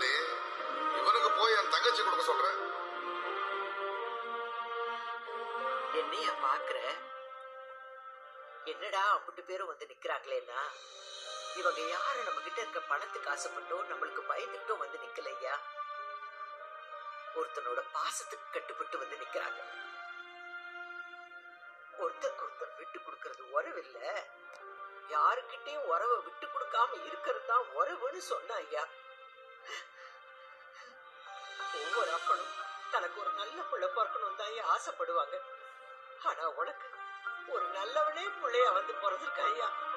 தாண்டி இவனுக்கு போய் என் தங்கச்சி கொடுக்க சொல்ற என்னையா பாக்குற என்னடா அம்பிட்டு பேரும் வந்து நிக்கிறாங்களேன்னா இவங்க யாரு நம்ம கிட்ட இருக்க பணத்துக்கு ஆசைப்பட்டோ நம்மளுக்கு பயந்துட்டோ வந்து நிக்கலையா ஒருத்தனோட பாசத்துக்கு கட்டுப்பட்டு வந்து நிக்கிறாங்க ஒருத்தருக்கு ஒருத்தர் விட்டு கொடுக்கறது உறவு இல்ல யாருக்கிட்டையும் உறவை விட்டு கொடுக்காம இருக்கிறது தான் உறவுன்னு சொன்ன ஐயா ஒவ்வொரு அப்பனும் தனக்கு ஒரு நல்ல புள்ள பிறக்கணும் தான் ஆசைப்படுவாங்க ஆனா உனக்கு ஒரு நல்லவனே புள்ளைய வந்து பிறந்திருக்க ஐயா